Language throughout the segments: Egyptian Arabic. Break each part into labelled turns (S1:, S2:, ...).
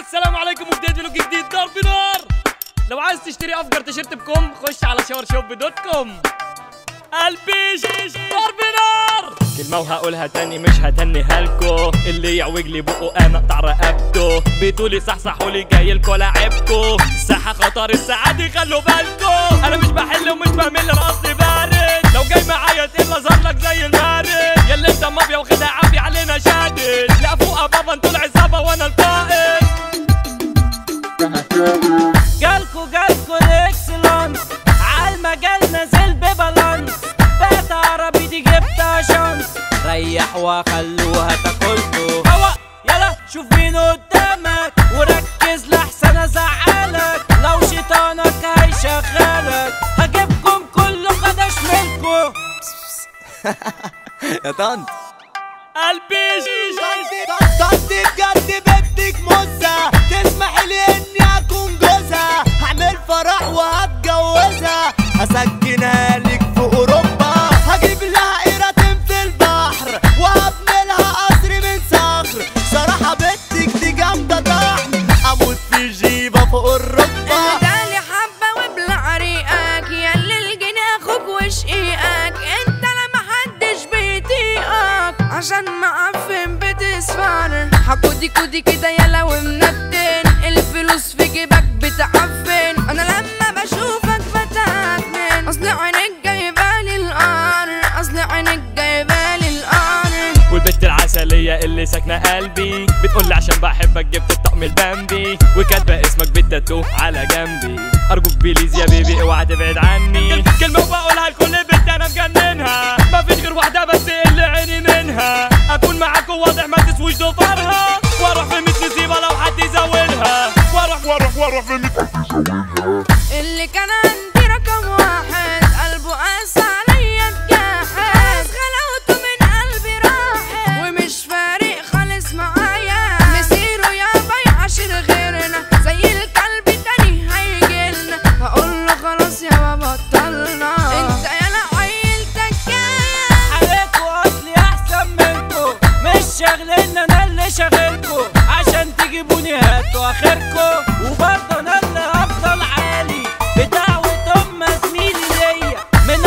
S1: السلام عليكم وبداية فلوج جديد ضرب نار لو عايز تشتري افجر تيشيرت بكم خش على شاور شوب دوت كوم قلبي ضرب نار كلمة وهقولها تاني مش هتنيها لكو اللي يعوج لي بقه انا اقطع رقبته بتقولي صحصحوا لي جايلكو لعبكو الساحة خطر الساعة دي خلوا بالكو انا مش بحل ومش بمل انا قصدي بارد لو جاي معايا تقل اظهر لك زي المارد ياللي انت مافيا واخدها عافية علينا شادد لا فوق بابا انتوا العصابة وانا القائد
S2: جالكو جالكو الاكسلانس عالمجال نازل ببالانس بقت عربي دي جبتها شانس ريح وخلوها تاكلكو هوا يلا شوف مين قدامك وركز لحسن ازعلك لو شيطانك هيشغلك هجيبكم كله خدش منكو
S3: يا طنط
S1: قلبي
S3: طنط بجد بدك مزة تسمح لي اني اكون جوزها هعمل فرح وهتجوزها هسكنها لك في اوروبا هجيب لها قيرتين في البحر وهبني لها قصر من صخر صراحة بنتك دي جامدة طحن اموت في جيبة فوق الركبة
S4: دالي حبة وابلع ريقك ياللي الجني اخوك وشقيقك انت لا محدش بيطيقك عشان معفن بتسفر حكودي كودي كده يلا ومنتن الفلوس في جيبك بتعفن انا لما بشوفك بتعفن اصل عينك جايبالي القار اصل عينك جايبالي القار
S1: والبت العسلية اللي ساكنة قلبي بتقولي عشان بحبك جبت الطقم البامبي وكاتبة اسمك بالتاتو على جنبي أرجوك بليز يا بيبي اوعى تبعد عني كلمة وبقولها لكل بنت أنا مجننها مفيش غير واحدة بس اللي عيني منها أكون معاك واضح ما تسويش ضفرها وأروح في ميت نسيبة لو حد يزولها وأروح وأروح وأروح في ميت
S4: اللي كان عندي رقم واحد قلبه قاس عليا اتجاحد خلقته من قلبي راحت ومش فارق خالص معايا مسيره يابا يعاشر غيرنا زي الكلب تاني هيجيلنا هقول له خلاص يابا بطلنا انت يالا عيلتك جايه
S2: عليكو اصلي احسن منكو مش شاغلين انا اللي شاغلكو عشان تجيبوني هاتوا اخركو وبرضه انا اللي هفضل عالي بدعوة ام زميلي ليا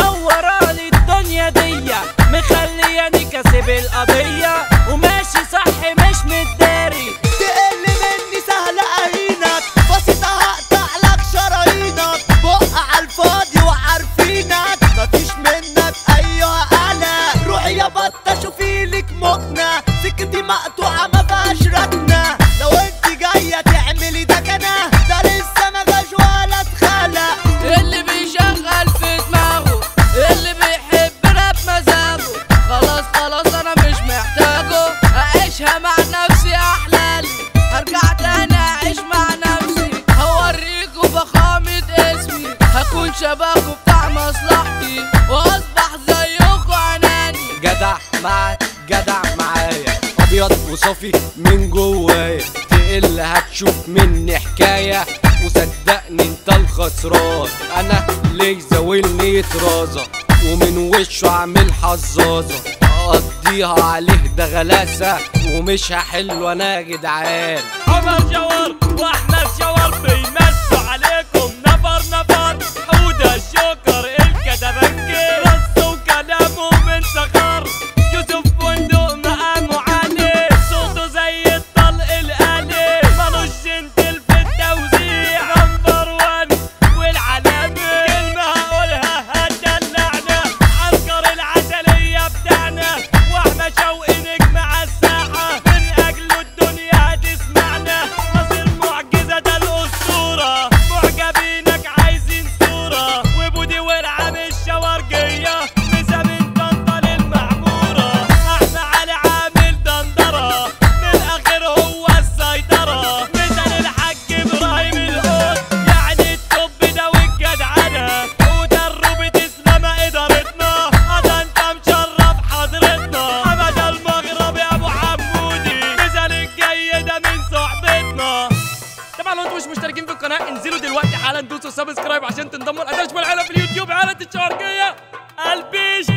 S2: منورالي الدنيا ديا مخلياني كاسب القضية وماشي صح مش متداري
S3: تقل مني سهلة اهينك بسيطة هقطع لك شرايينك بق على الفاضي وعارفينك مفيش منك ايوه انا روحي يا بطة شوفي لك مكنة سكتي مقطوعة ما فيهاش ركنة لو انت جاية تعملي ده كنا ده لسه ما جاش ولا اتخلق
S2: اللي بيشغل في دماغه اللي بيحب راب مزاجه خلاص خلاص انا مش محتاجه اعيشها مع نفسي احلالي هرجع تاني اعيش مع نفسي هوريكوا فخامة اسمي هكون شبهكوا بتاع مصلحتي واصبح زيكوا اناني
S5: جدع معك جدع معايا ابيض وصافي من جوايا تقل هتشوف مني حكايه وصدقني انت الخسران انا ليه زاولني طرازه ومن وشه عامل حظاظه اقضيها عليه ده غلاسه ومش هحله انا يا جدعان
S1: عمر جوار واحمد جوار بيمسوا عليكم نفر نفر حودة الجوكر الكدبنكي رصوا كلامه من صخر يوسف بندق مقامه عالي صوته زي الطلق الآلي مالوش جنتل في التوزيع نمبر وان والعلامة كلمة هقولها هتدلعنا عنكر العسلية بتاعنا واحنا شوقي نجم عالساحة من أجله الدنيا هتسمعنا مصير معجزة ده الأسطورة معجبينك عايزين صورة وبودي ورعة مش شوارجية مسامين طنطا للمعمورة احنا على عامل دندرة من الآخر هو السيطرة مثل الحاج إبراهيم القط يعني التوب ده والجدعنة ودرب تسلم إدارتنا هذا أنت مشرف حضرتنا أبد المغرب يا أبو حمودي مثل الجاي ده من صحبتنا طبعا لو انتم مش مشتركين في القناه انزلوا دلوقتي حالا دوسوا سبسكرايب عشان تنضموا لاداش والعيله في اليوتيوب عيله الشرقيه البيش